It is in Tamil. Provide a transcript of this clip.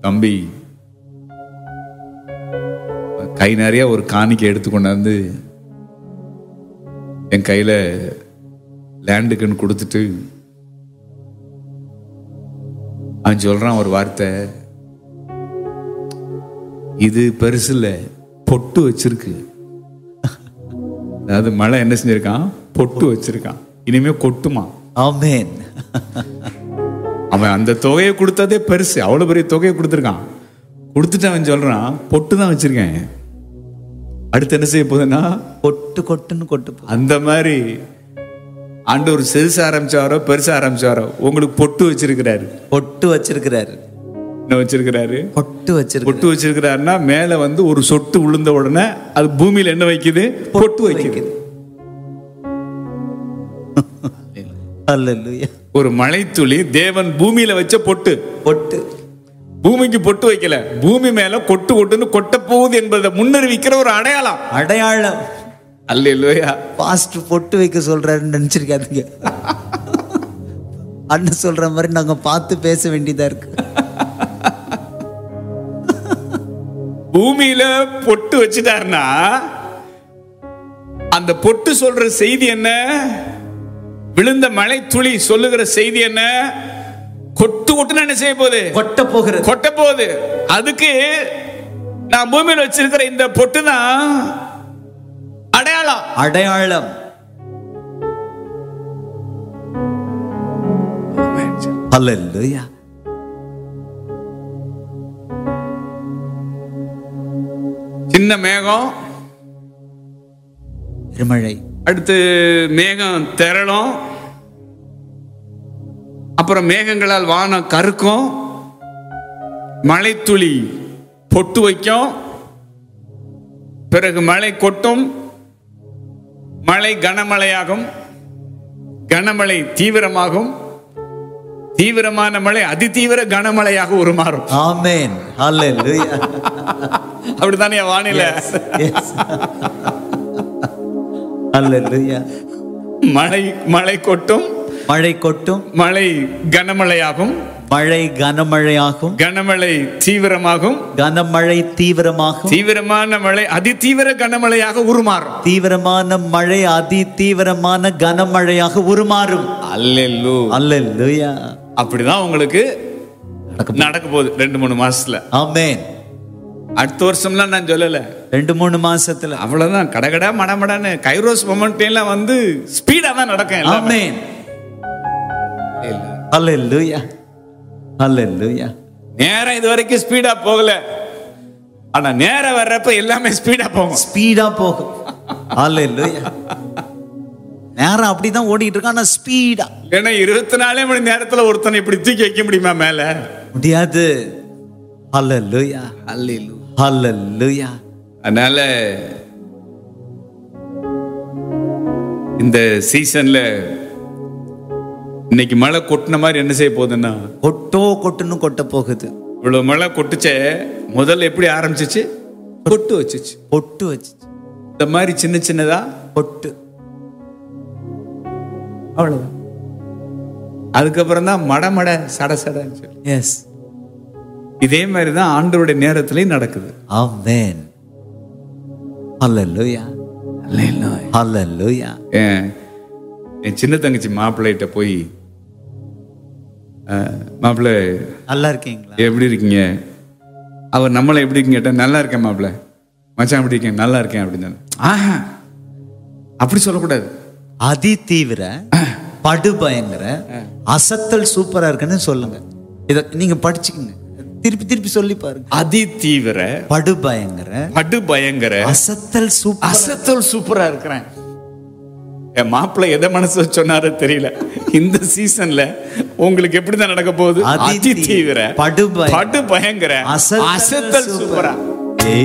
தம்பி கை நிறைய ஒரு காணிக்கை எடுத்து கொண்டாந்து என் கையில லேண்டுக்குன்னு கொடுத்துட்டு அவன் சொல்றான் ஒரு வார்த்தை இது பெருசு இல்ல பொட்டு வச்சிருக்கு அதாவது மழை என்ன செஞ்சிருக்கான் பொட்டு வச்சிருக்கான் இனிமே கொட்டுமா ஆமென் அவன் அந்த தொகையை கொடுத்ததே பெருசு அவ்வளவு பெரிய தொகையை கொடுத்துருக்கான் கொடுத்துட்டு அவன் சொல்றான் பொட்டு தான் வச்சிருக்கேன் அடுத்து என்ன செய்ய போகுதுன்னா கொட்டு கொட்டுன்னு கொட்டு போ அந்த மாதிரி ஆண்டவர் சிறுசா ஆரம்பிச்சாரோ பெருசா ஆரம்பிச்சாரோ உங்களுக்கு பொட்டு வச்சிருக்கிறாரு பொட்டு வச்சிருக்கிறாரு என்ன வச்சிருக்கிறாரு பொட்டு வச்சிருக்கிறாரு பொட்டு வச்சிருக்கிறாருன்னா மேல வந்து ஒரு சொட்டு விழுந்த உடனே அது பூமியில என்ன வைக்குது பொட்டு வைக்குது அல்லேலூயா ஒரு மழைத்துளி தேவன் பூமியில வச்ச பொட்டு பொட்டு பூமிக்கு பொட்டு வைக்கல பூமி மேல கொட்டு கொட்டுன்னு கொட்ட போகுது என்பதை முன்னறிவிக்கிற ஒரு அடையாளம் அடையாளம் அல்லேலூயா பாஸ்ட் பொட்டு வைக்க சொல்றாருன்னு நினைச்சிருக்காதீங்க அண்ணன் சொல்ற மாதிரி நாங்க பார்த்து பேச வேண்டியதா இருக்கு பூமியில பொட்டு வச்சுட்டாருன்னா அந்த பொட்டு சொல்ற செய்தி என்ன விழுந்த மழை துளி சொல்லுகிற செய்தி என்ன கொட்டு கொட்டுன்னு என்ன செய்ய போகுது கொட்ட போகிறது கொட்ட போகுது அதுக்கு நான் பூமியில வச்சிருக்கிற இந்த பொட்டு தான் அடையாளம் அடையாளம் அல்லேலூயா சின்ன மேகம் திருமழை அடுத்து மேகம் திரளும் அப்புறம் மேகங்களால் வானம் கருக்கும் மழைத்துளி பொட்டு வைக்கும் பிறகு மழை கொட்டும் மழை கனமழையாகும் கனமழை தீவிரமாகும் தீவிரமான மழை அதிதீவிர கனமழையாக உருமாறும் ஆமென் அல்லேலூயா அப்படித்தானே வானிலை எஸ் அல்லேலூயா மழை மழை கொட்டும் மழை கொட்டும் மழை கனமழையாகும் மழை கனமழையாகும் கனமழை தீவிரமாகும் கனமழை தீவிரமாகும் தீவிரமான மழை அதிதீவிர கனமழையாக உருமாறும் தீவிரமான மழை அதி தீவிரமான கனமழையாக உருமாறும் அல்லெல்லு அல்லேலூயா அப்படிதான் உங்களுக்கு நடக்க போகுது ரெண்டு மூணு மாசத்துல ஆமென் அடுத்த வருஷம்லாம் நான் சொல்லல ரெண்டு மூணு மாசத்துல அவ்வளவுதான் கடகடா மடமடன்னு கைரோஸ் மொமெண்ட் எல்லாம் வந்து ஸ்பீடா தான் நடக்கும் எல்லாமே. ஆமென் அல்லேலூயா அல்லேலூயா நேரம் இது வரைக்கும் ஸ்பீடா போகல ஆனா நேரம் வர்றப்ப எல்லாமே ஸ்பீடா போகும் ஸ்பீடா போகும் அல்லேலூயா நேரம் அப்படிதான் ஓடிட்டு இருக்கு ஆனா ஸ்பீடா ஏன்னா இருபத்தி நாலே மணி நேரத்துல ஒருத்தனை இப்படி தூக்கி வைக்க முடியுமா மேல முடியாது அல்லேலூயா அல்லேலூயா அதனால இந்த சீசன்ல இன்னைக்கு மழை கொட்டின மாதிரி என்ன செய்ய போகுதுன்னா கொட்டோ கொட்டுன்னு கொட்ட போகுது இவ்வளவு மழை கொட்டுச்சே முதல்ல எப்படி ஆரம்பிச்சிச்சு கொட்டு வச்சுச்சு பொட்டு வச்சு இந்த மாதிரி சின்ன சின்னதா பொட்டு அவ்வளவுதான் அதுக்கப்புறம் தான் மட மட சட சடன்னு சொல்லி எஸ் இதே மாதிரி தான் ஆண்டவருடைய நேரத்திலையும் நடக்குது ஆமென் அல்லேலூயா அல்லேலூயா ஏன் என் சின்ன தங்கச்சி மாப்பிள்ளைகிட்ட போய் அஹ், மாப்பிள்ளை நல்லா இருக்கீங்களா எப்படி இருக்கீங்க அவர் நம்மளை எப்படி இருக்கீங்க கேட்டா நல்லா இருக்கேன் மாப்பிள்ள மச்சான் எப்படி இருக்கேன் நல்லா இருக்கேன் அப்படின்னு சொன்னேன். ஆஹா அப்படி சொல்லக்கூடாது அதி தீவிர படுபயங்கர அசத்தல் சூப்பரா இருக்குன்னு சொல்லுங்க இத நீங்க படிச்சுக்கங்க திருப்பி திருப்பி சொல்லி பாருங்க அதி தீவிர படுபயங்கர படு பயங்கர அசத்தல் சூப்பர் அசத்தல் சூப்பரா இருக்கிறேன் என் மாப்பிள்ளை எதை மனசு வச்சு சொன்னாரோ தெரியல இந்த சீசன்ல உங்களுக்கு எப்படிதான் நடக்க போகுது அதி அதி தீவிர படுபய- படு பயங்கர அசத்தல் அசத்தல் சூப்பரா. சூப்பரா